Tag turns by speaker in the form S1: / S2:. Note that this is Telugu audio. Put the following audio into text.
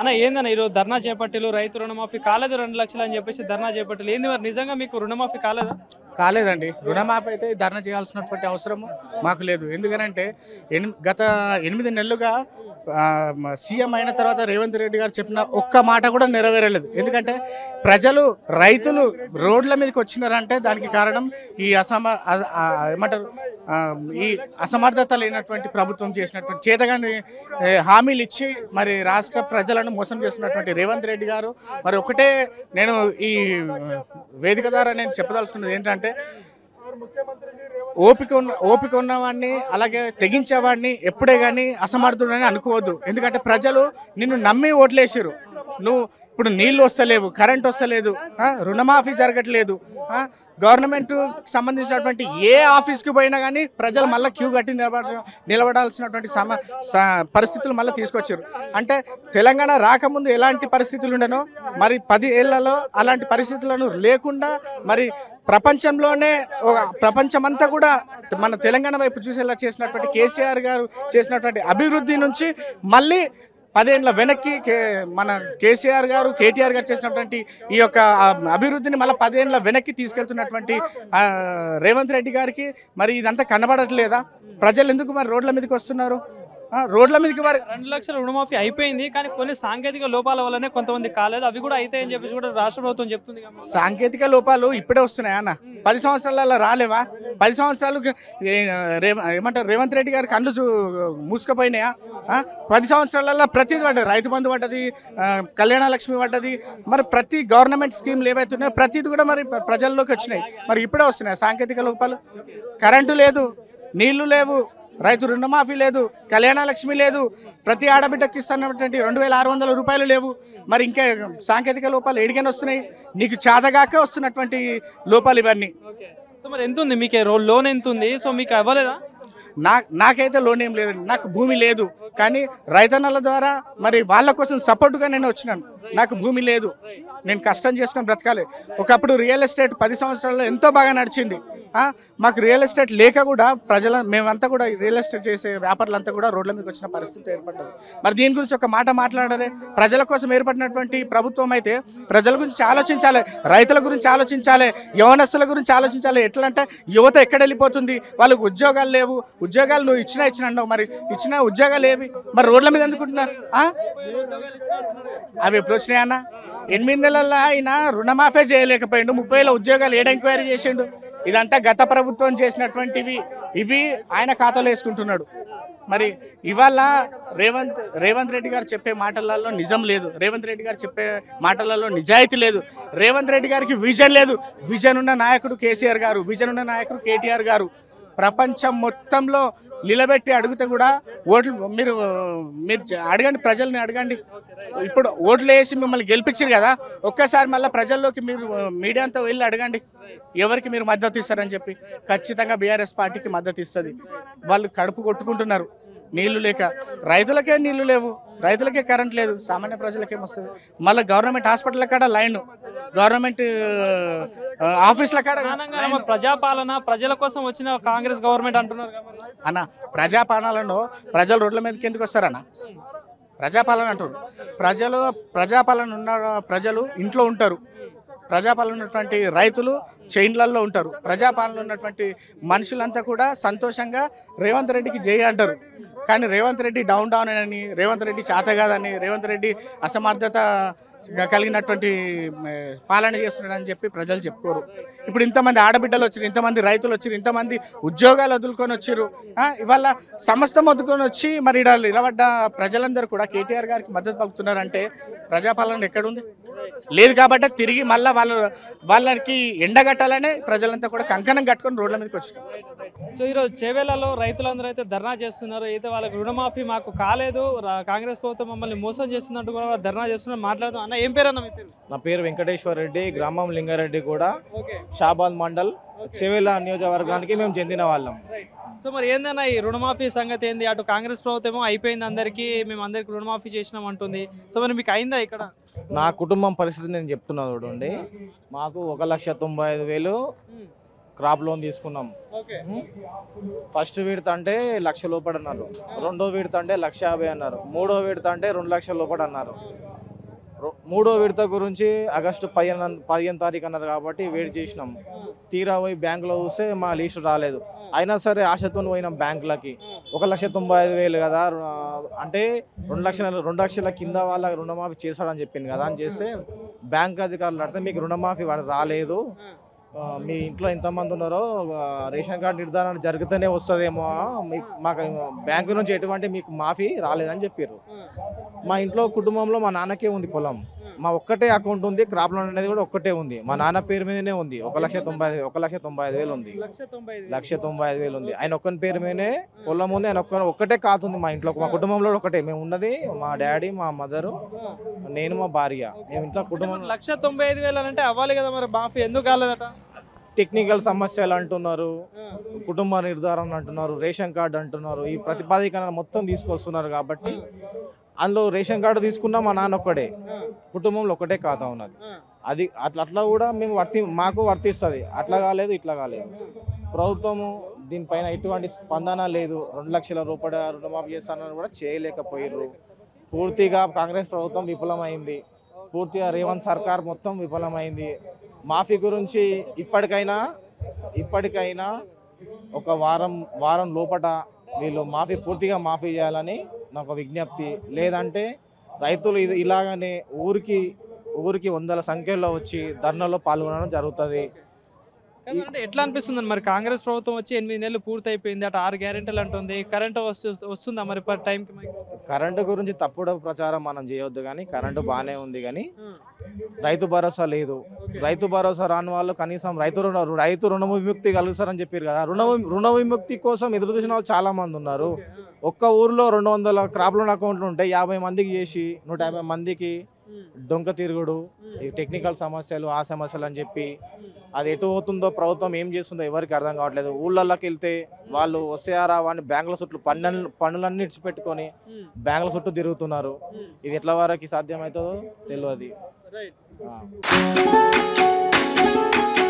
S1: అన్న ఏందన్న ఈరోజు ధర్నా చేపట్టిలు రైతు రుణమాఫీ కాలేదు రెండు లక్షలు అని చెప్పేసి ధర్నా చేపట్టిలు ఏంది మరి నిజంగా మీకు రుణమాఫీ కాలేదా
S2: కాలేదండి రుణమాఫీ అయితే ధర్నా చేయాల్సినటువంటి అవసరం మాకు లేదు ఎందుకనంటే ఎని గత ఎనిమిది నెలలుగా ఆ, మ- సీఎం అయిన తర్వాత రేవంత్ రెడ్డి గారు చెప్పిన ఒక్క మాట కూడా నెరవేరలేదు ఎందుకంటే ప్రజలు రైతులు రోడ్ల మీదకి వచ్చినారంటే దానికి కారణం ఈ అసమ అ- ఆ, ఏమంటారు ఆ, ఈ అసమర్థత లేనటువంటి ప్రభుత్వం చేసినటువంటి చేతగాని ఏ, హామీలు ఇచ్చి మరి రాష్ట్ర ప్రజలను మోసం చేస్తున్నటువంటి రేవంత్ రెడ్డి గారు మరి ఒకటే నేను ఈ వేదిక ద్వారా నేను చెప్పదలుచుకున్నది ఏంటంటే ఓపిక ఉన్న ఓపిక ఉన్నవాడిని అలాగే తెగించేవాడిని ఎప్పుడే కానీ అసమర్థుడని అనుకోవద్దు ఎందుకంటే ప్రజలు నిన్ను నమ్మి ఓట్లేసారు నువ్వు ఇప్పుడు నీళ్ళు వస్తలేవు కరెంట్ వస్తలేదు ఆ, రుణమాఫీ జరగట్లేదు ఆ, గవర్నమెంట్ సంబంధించినటువంటి ఏ ఆఫీస్కి పోయినా కానీ ప్రజలు మళ్ళీ క్యూ కట్టి నిలబడ నిలబడాల్సినటువంటి సమ స- పరిస్థితులు మళ్ళీ తీసుకొచ్చారు అంటే తెలంగాణ రాకముందు ఎలాంటి పరిస్థితులు ఉండనో మరి పది ఏళ్లలో అలాంటి పరిస్థితులను లేకుండా మరి ప్రపంచంలోనే ఒక ప్రపంచమంతా కూడా మన తెలంగాణ వైపు చూసేలా చేసినటువంటి కేసీఆర్ గారు చేసినటువంటి అభివృద్ధి నుంచి మళ్ళీ పదేళ్ళ వెనక్కి కే మన కేసీఆర్ గారు కేటీఆర్ గారు చేసినటువంటి ఈ యొక్క ఆ, అభివృద్ధిని మళ్ళీ పదేళ్ళ వెనక్కి తీసుకెళ్తున్నటువంటి ఆ, రేవంత్ రెడ్డి గారికి మరి ఇదంతా కనబడట్లేదా ప్రజలు ఎందుకు మరి రోడ్ల మీదకి వస్తున్నారు ఆ, రోడ్ల మీదకి మరి
S1: రెండు లక్షల రుణమాఫీ అయిపోయింది కానీ కొన్ని సాంకేతిక లోపాల వల్లనే కొంతమంది కాలేదు అవి కూడా అవుతాయని చెప్పేసి కూడా రాష్ట్ర ప్రభుత్వం చెప్తుంది కదా మరి.
S2: సాంకేతిక లోపాలు ఇప్పుడే వస్తున్నాయి అన్న పది సంవత్సరాలలో రాలేవా పది సంవత్సరాలు ఏ- రే- ఏమంటారు రేవంత్ రెడ్డి గారి కళ్ళు చూ మూసుకుపోయినాయా ఆ? పది సంవత్సరాలలో ప్రతిది పడ్డది రైతు బంధు పడ్డది ఆ, కళ్యాణ లక్ష్మి పడ్డది మరి ప్రతి గవర్నమెంట్ స్కీమ్లు ఏవైతే ఉన్నాయో ప్రతిది కూడా మరి ప్ర- ప్రజల్లోకి వచ్చినాయి మరి ఇప్పుడే వస్తున్నాయి సాంకేతిక లోపాలు కరెంటు లేదు నీళ్లు లేవు రైతు రుణమాఫీ లేదు కళ్యాణ లక్ష్మి లేదు ప్రతి ఆడబిడ్డకి ఇస్తున్నటువంటి రెండు వేల ఆరు వందల రూపాయలు లేవు మరి ఇంకా సాంకేతిక లోపాలు ఎడిగని వస్తున్నాయి నీకు చేతగాక వస్తున్నటువంటి లోపాలు ఇవన్నీ
S1: సో మరి ఎంత ఉంది మీకు రో- లోన్ ఎంత ఉంది సో మీకు అవ్వలేదా
S2: నా నాకైతే లోన్ ఏం లేదు నాకు భూమి లేదు కానీ రైతన్నల ద్వారా మరి వాళ్ళ కోసం సపోర్ట్గా నేను వచ్చినాను నాకు భూమి లేదు నేను కష్టం చేసుకొని బ్రతకాలి ఒకప్పుడు రియల్ ఎస్టేట్ పది సంవత్సరాల్లో ఎంతో బాగా నడిచింది ఆ, మాకు రియల్ ఎస్టేట్ లేక కూడా ప్రజల మేమంతా కూడా రియల్ ఎస్టేట్ చేసే వ్యాపారులంతా కూడా రోడ్ల మీదకి వచ్చిన పరిస్థితి ఏర్పడ్డది మరి దీని గురించి ఒక మాట మాట్లాడాలి ప్రజల కోసం ఏర్పడినటువంటి ప్రభుత్వం అయితే ప్రజల గురించి ఆలోచించాలి రైతుల గురించి ఆలోచించాలి యవనస్తుల గురించి ఆలోచించాలి ఎట్లా అంటే యువత ఎక్కడ వెళ్ళిపోతుంది వాళ్ళకు ఉద్యోగాలు లేవు ఉద్యోగాలు నువ్వు ఇచ్చినా ఇచ్చిన అన్నావు మరి ఇచ్చిన ఉద్యోగాలు ఏవి మరి రోడ్ల మీద ఎందుకుంటున్నారు ఆ? అవి ఎప్పుడు వచ్చినాయి అన్న ఎనిమిది నెలల్లో ఆయన రుణమాఫీ చేయలేకపోయిండు ముప్పై వేల ఉద్యోగాలు ఏడ ఎంక్వైరీ చేసిండు ఇదంతా గత ప్రభుత్వం చేసినటువంటివి ఇవి ఆయన ఖాతాలో వేసుకుంటున్నాడు మరి ఇవాళ రేవంత్ రేవంత్ రెడ్డి గారు చెప్పే మాటలలో నిజం లేదు రేవంత్ రెడ్డి గారు చెప్పే మాటలలో నిజాయితీ లేదు రేవంత్ రెడ్డి గారికి విజన్ లేదు విజన్ ఉన్న నాయకుడు కేసీఆర్ గారు విజన్ ఉన్న నాయకుడు కేటీఆర్ గారు ప్రపంచం మొత్తంలో నిలబెట్టి అడిగితే కూడా ఓట్లు మీరు మీరు చ- అడగండి ప్రజల్ని అడగండి ఇప్పుడు ఓట్లు వేసి మిమ్మల్ని గెలిపించారు కదా ఒక్కసారి మళ్ళీ ప్రజల్లోకి మీరు మీడియా అంతా వెళ్ళి అడగండి ఎవరికి మీరు మద్దతు ఇస్తారని చెప్పి ఖచ్చితంగా బీఆర్ఎస్ పార్టీకి మద్దతు ఇస్తుంది వాళ్ళు కడుపు కొట్టుకుంటున్నారు నీళ్లు లేక రైతులకే నీళ్లు లేవు రైతులకే కరెంట్ లేదు సామాన్య ప్రజలకేం వస్తుంది మళ్ళీ గవర్నమెంట్ హాస్పిటల్ కాడ లైన్ గవర్నమెంట్ ఆ, ఆఫీసుల కాడ
S1: ప్రధానంగా ఏమో ప్రజాపాలన ప్రజల కోసం వచ్చిన కాంగ్రెస్ గవర్నమెంట్ అంటున్నారు కదా మరి.
S2: అన్న ప్రజాపాలనలో ప్రజలు రోడ్ల మీదకి ఎందుకు వస్తారన్న ప్రజాపాలన అంటారు ప్రజలు ప్రజాపాలన ఉన్న ప్రజలు ఇంట్లో ఉంటారు ప్రజాపాలన ఉన్నటువంటి రైతులు చైన్లలో ఉంటారు ప్రజాపాలన ఉన్నటువంటి మనుషులంతా కూడా సంతోషంగా రేవంత్ రెడ్డికి జై అంటారు కానీ రేవంత్ రెడ్డి డౌన్ డౌన్ అని రేవంత్ రెడ్డి చేత కాదని రేవంత్ రెడ్డి అసమర్థత కలిగినటువంటి మే, పాలన చేస్తున్నాడని చెప్పి ప్రజలు చెప్పుకోరు ఇప్పుడు ఇంతమంది ఆడబిడ్డలు వచ్చారు ఇంతమంది రైతులు వచ్చారు ఇంతమంది ఉద్యోగాలు వదులుకొని వచ్చారు ఆ, ఇవాళ సమస్తం వదులుకొని వచ్చి మరి ఈడ నిలబడ్డ ప్రజలందరూ కూడా కేటీఆర్ గారికి మద్దతు పలుకుతున్నారంటే ప్రజాపాలన ఎక్కడుంది లేదు కాబట్టి తిరిగి మళ్ళీ వాళ్ళు వాళ్ళకి ఎండగట్టాలనే ప్రజలంతా కూడా కంకణం కట్టుకొని రోడ్ల మీదకి వచ్చినారు
S1: సో ఈరోజు చేవేళ్లలో రైతులందరూ అయితే ధర్నా చేస్తున్నారు అయితే వాళ్ళకి రుణమాఫీ మాకు కాలేదు రా- కాంగ్రెస్ ప్రభుత్వం మమ్మల్ని మోసం చేస్తున్నట్టు కూడా వాళ్ళు ధర్నా చేస్తున్నారు మాట్లాడుతాం అన్న ఏం పేరు అన్న మీ పేరు
S3: నా పేరు వెంకటేశ్వర రెడ్డి గ్రామం లింగారెడ్డి కూడా
S1: ఓకే
S3: షాబాద్ మండల్ చెవేల నియోజకవర్గానికి మేము చెందిన వాళ్ళం
S1: సో మరి ఏందన్న ఈ రుణమాఫీ సంగతి ఏంది అటు కాంగ్రెస్ ప్రభుత్వం ఏమో అయిపోయింది అందరికీ మేము అందరికి రుణమాఫీ చేసినాం అంటుంది సో మరి మీకు అయిందా ఇక్కడ
S3: నా కుటుంబం పరిస్థితి నేను చెప్తున్నా చూడండి మాకు ఒక లక్ష తొంభై ఐదు వేలు క్రాప్ లోన్ తీసుకున్నాం
S1: ఓకే
S3: ఫస్ట్ విడత అంటే లక్ష లోపల అన్నారు రెండో విడత అంటే లక్ష యాభై అన్నారు మూడో విడత అంటే రెండు లక్షల లోపల అన్నారు రొ- మూడో విడత గురించి ఆగస్టు పదిహేను పదిహేను తారీఖు అన్నారు కాబట్టి వెయిట్ చేసినాం తీరా పోయి బ్యాంకులో చూస్తే మా లిస్ట్ రాలేదు అయినా సరే ఆశతో పోయినాం బ్యాంకులకి ఒక లక్ష తొంభై ఐదు వేలు కదా రు- అంటే రెండు లక్షల రెండు లక్షల కింద వాళ్ళ రుణమాఫీ చేస్తాడని చెప్పింది కదా అని చేస్తే బ్యాంక్ అధికారులు అడిగితే మీకు రుణమాఫీ వాడు రాలేదు ఆ, మీ ఇంట్లో ఎంతమంది ఉన్నారో ఆ, రేషన్ కార్డు నిర్ధారణ జరిగితేనే వస్తుందేమో మీ- మాకు బ్యాంకు నుంచి ఎటువంటి మీకు మాఫీ రాలేదని చెప్పారు మా ఇంట్లో కుటుంబంలో మా నాన్నకే ఉంది పొలం మా ఒక్కటే అకౌంట్ ఉంది క్రాప్ లోన్ అనేది కూడా ఒక్కటే ఉంది మా నాన్న పేరు మీదనే ఉంది ఒక లక్ష తొంభై ఐదు ఒక లక్ష తొంభై ఐదు వేలు ఉంది
S1: లక్ష తొంభై ఐదు
S3: లక్ష తొంభై ఐదు వేలు ఉంది ఆయన ఒక్కని పేరు మీదనే పొలం ఉంది ఆయన ఒక్క ఒక్కటే కాతుంది మా ఇంట్లో మా కుటుంబంలో ఒకటే మేము ఉన్నది మా డాడీ మా మదరు నేను మా భార్య మేము ఇంట్లో కుటుంబం
S1: లక్ష తొంభై ఐదు వేలు అంటే అవ్వాలి కదా మరి మాఫీ ఎందుకు కాలేదట
S3: టెక్నికల్ సమస్యలు అంటున్నారు కుటుంబ నిర్ధారణ అంటున్నారు రేషన్ కార్డు అంటున్నారు ఈ ప్రతిపాదికన మొత్తం తీసుకొస్తున్నారు కాబట్టి అందులో రేషన్ కార్డు తీసుకున్నా మా నాన్న ఒక్కడే కుటుంబంలో ఒకటే ఖాతా ఉన్నది అది అట్లా అట్లా కూడా మేము వర్తి మాకు వర్తిస్తుంది అట్లా కాలేదు ఇట్లా కాలేదు ప్రభుత్వము దీనిపైన ఎటువంటి స్పందన లేదు రెండు లక్షల రూపాయల రుణమాఫీ చేస్తానని కూడా చేయలేకపోయారు పూర్తిగా కాంగ్రెస్ ప్రభుత్వం విఫలమైంది పూర్తిగా రేవంత్ సర్కార్ మొత్తం విఫలమైంది మాఫీ గురించి ఇప్పటికైనా ఇప్పటికైనా ఒక వారం వారం లోపట వీళ్ళు మాఫీ పూర్తిగా మాఫీ చేయాలని నాకు విజ్ఞప్తి లేదంటే రైతులు ఇది ఇలాగనే ఊరికి ఊరికి వందల సంఖ్యలో వచ్చి ధర్నాలో పాల్గొనడం జరుగుతుంది
S1: అంటే ఎట్లా అనిపిస్తుంది మరి కాంగ్రెస్ ప్రభుత్వం వచ్చి ఎనిమిది నెలలు పూర్తి అయిపోయింది అటు ఆరు గ్యారెంటీలు అంటుంది కరెంట్ వస్తు వస్తుందా మరి పర్ టైంకి మనకి?
S3: కరెంటు గురించి తప్పుడు ప్రచారం మనం చేయొద్దు కానీ కరెంటు బాగానే ఉంది కానీ రైతు భరోసా లేదు రైతు భరోసా రాని వాళ్ళు కనీసం రైతు రుణ రైతు రుణ విముక్తి కలుగుతారని చెప్పారు కదా రుణ వి- రుణ విముక్తి కోసం ఎదురు చూసిన వాళ్ళు చాలా మంది ఉన్నారు ఒక్క ఊర్లో రెండు వందల క్రాప్ లోన్ అకౌంట్లు ఉంటే యాభై మందికి చేసి నూట యాభై మందికి డొంక తిరుగుడు ఈ టెక్నికల్ సమస్యలు ఆ సమస్యలు అని చెప్పి అది ఎటు పోతుందో ప్రభుత్వం ఏం చేస్తుందో ఎవరికి అర్థం కావట్లేదు ఊళ్ళల్లోకి వెళ్తే వాళ్ళు వస్తారా అని బ్యాంకుల చుట్టూ పన్ను పన్నులన్నీ ఇడిచిపెట్టుకొని బ్యాంకుల చుట్టూ తిరుగుతున్నారు ఇది ఎట్లా వరకు సాధ్యమవుతుందో తెలియదు
S1: రైట్
S3: ఆ.